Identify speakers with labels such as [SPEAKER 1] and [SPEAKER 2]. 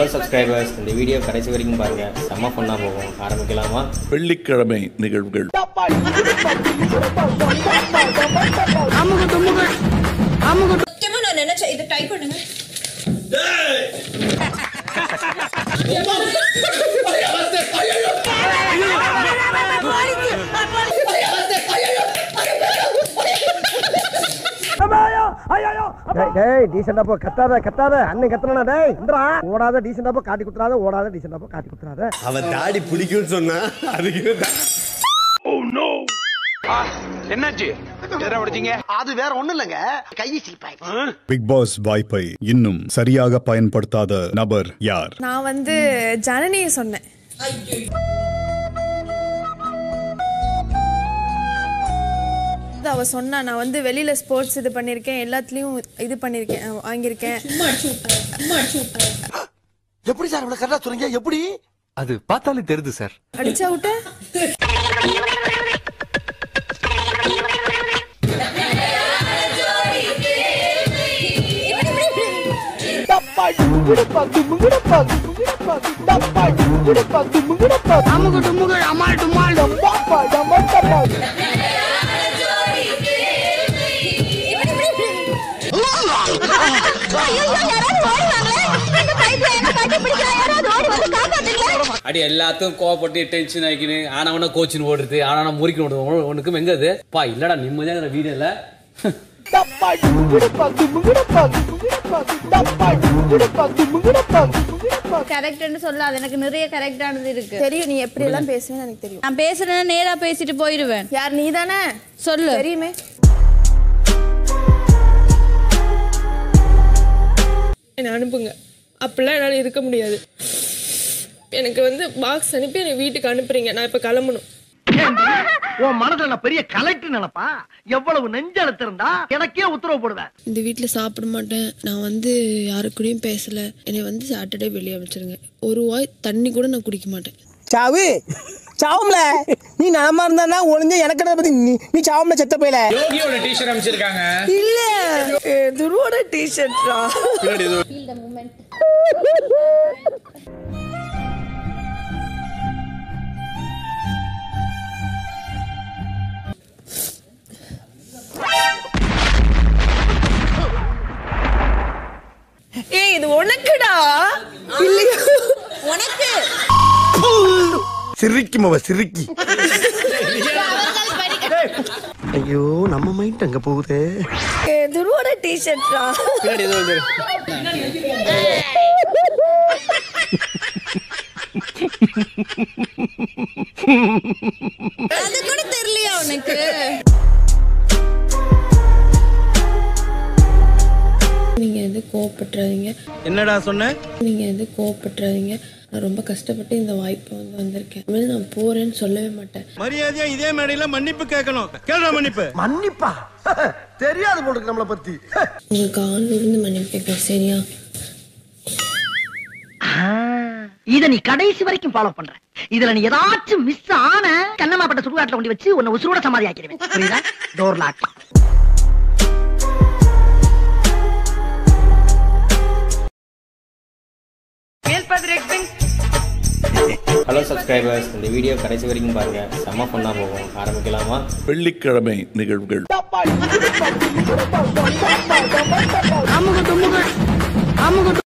[SPEAKER 1] hello subscribers இந்த video கடைசி வரைக்கும் பாருங்க செம்ம ஃபன்னாக போகும் ஆரம்பிக்கலாமா
[SPEAKER 2] வெள்ளிக்கிழமை நிகழ்வுகள்
[SPEAKER 3] சத்தியமா நான் நினைச்சேன் இதை டைப் பண்ணுங்க
[SPEAKER 4] டேய், டேய் டீசெண்டா போ கத்தாத கத்தாத அண்ணன் கத்தனா டேய் இந்தா ஓடாத டீசெண்டா போ காட்டி குத்துறாத ஓடாத டீசெண்டா போ காட்டி குத்துறாத
[SPEAKER 5] அவன் தாடி பிடிக்கும்னு சொன்னா அதுக்கு
[SPEAKER 6] அது வேற ஒண்ணு இல்லங்க கையை சிரிப்பாய்
[SPEAKER 7] பிக் பாஸ் வாய்ப்பை இன்னும் சரியாக பயன்படுத்தாத நபர் யார்
[SPEAKER 8] நான் வந்து ஜனனியை சொன்னேன் அது அவ சொன்னா நான் வந்து வெளியில ஸ்போர்ட்ஸ் இது பண்ணிருக்கேன் எல்லாத்துலயும் இது பண்ணிருக்கேன் அஹ் வாங்கியிருக்கேன்
[SPEAKER 6] எப்படி சார் இவ்வளவு கரெக்டா சொல்றீங்க எப்படி
[SPEAKER 9] அது பார்த்தாலே தெரியுது சார்
[SPEAKER 8] அடிச்சா விட்ட
[SPEAKER 10] அடி எல்லாத்துக்கும் கோவப்பட்டு டென்ஷன் ஆகிக்கின்னு ஆனவன கோச்சின் ஓடுறது ஆனா முறிக்கணும் ஓடுறது உனக்கும் எங்க அது பா இல்லடா நிம்மதியாக வீடியோல
[SPEAKER 3] கரெக்ட்னு சொல்லாது எனக்கு நிறைய கரெக்டானது இருக்கு
[SPEAKER 8] தெரியும் நீ எப்படி எல்லாம் பேசுவேன்னு எனக்கு தெரியும்
[SPEAKER 3] நான் பேசுறேன்னா நேரா பேசிட்டு போயிடுவேன்
[SPEAKER 8] யார் நீ தானே
[SPEAKER 3] சொல்லு
[SPEAKER 8] தெரியுமே
[SPEAKER 11] என்னை அனுப்புங்க அப்படிலாம் என்னால் இருக்க முடியாது எனக்கு வந்து பாக்ஸ் அனுப்பி என்னை வீட்டுக்கு அனுப்புறீங்க நான் இப்போ கிளம்பணும்
[SPEAKER 6] உன் மனசுல நான் பெரிய கலெக்டர் நினைப்பா எவ்வளவு நெஞ்செழுத்து இருந்தா எனக்கே உத்தரவு போடுவேன்
[SPEAKER 11] இந்த வீட்டில் சாப்பிட மாட்டேன் நான் வந்து யாரு கூடயும் பேசல என்னை வந்து சாட்டர்டே வெளியே அமைச்சிருங்க ஒரு வாய் தண்ணி கூட நான் குடிக்க மாட்டேன்
[SPEAKER 4] சாவு சாவும்ல நீ நாம இருந்தானா ஒளிஞ்ச எனக்கு பத்தி நீ நீ சாவும்ல செத்த போயில
[SPEAKER 10] யோகியோட டீஷர்ட் அமைச்சிருக்காங்க
[SPEAKER 8] இல்ல துருவோட டிஷர்ட்ரா ஏய் இது உனக்குடா இல்லையா
[SPEAKER 3] உனக்கு
[SPEAKER 5] சிரிக்கும் அவ சிரிக்கி
[SPEAKER 6] ஐயோ நம்ம மைண்ட் அங்க போகுது
[SPEAKER 8] ஏய், துருவோட டிஷர்ட்ரா
[SPEAKER 10] பின்னாடி ஏதோ ஒரு
[SPEAKER 3] அது கூட தெரியலையா உனக்கு
[SPEAKER 11] நீங்க எது கோவப்பட்டுறாதீங்க
[SPEAKER 5] என்னடா சொன்ன
[SPEAKER 11] நீங்க எது கோவப்பட்டுறாதீங்க நான் ரொம்ப கஷ்டப்பட்டு இந்த வாய்ப்பை வந்து வந்திருக்கேன் இனிமேல் நான் போறேன்னு சொல்லவே மாட்டேன்
[SPEAKER 5] மரியாதையா இதே மேடையில மன்னிப்பு கேட்கணும் கேளுடா மன்னிப்பு
[SPEAKER 6] மன்னிப்பா தெரியாது போல இருக்கு நம்மளை பத்தி
[SPEAKER 11] நீங்க கால் விழுந்து மன்னிப்பு கேட்குறேன் சரியா
[SPEAKER 6] இத நீ கடைசி வரைக்கும் ஃபாலோ பண்ற இதுல நீ ஏதாச்சும் மிஸ் ஆன கண்ணமாப்பட்ட சுடுகாட்டுல கொண்டு வச்சு உன்னை உசுரோட சமாதி ஆக்கிடுவேன் புரியுதா டோர் லாக்
[SPEAKER 1] ஹலோ சப்ஸ்கிரைபர்ஸ் இந்த வீடியோ கடைசி வரைக்கும் பாருங்க செம்ம ஃபன்னாக போகும் ஆரம்பிக்கலாமா
[SPEAKER 2] வெள்ளிக்கிழமை நிகழ்வுகள்
[SPEAKER 8] அமுக துமுக அமுக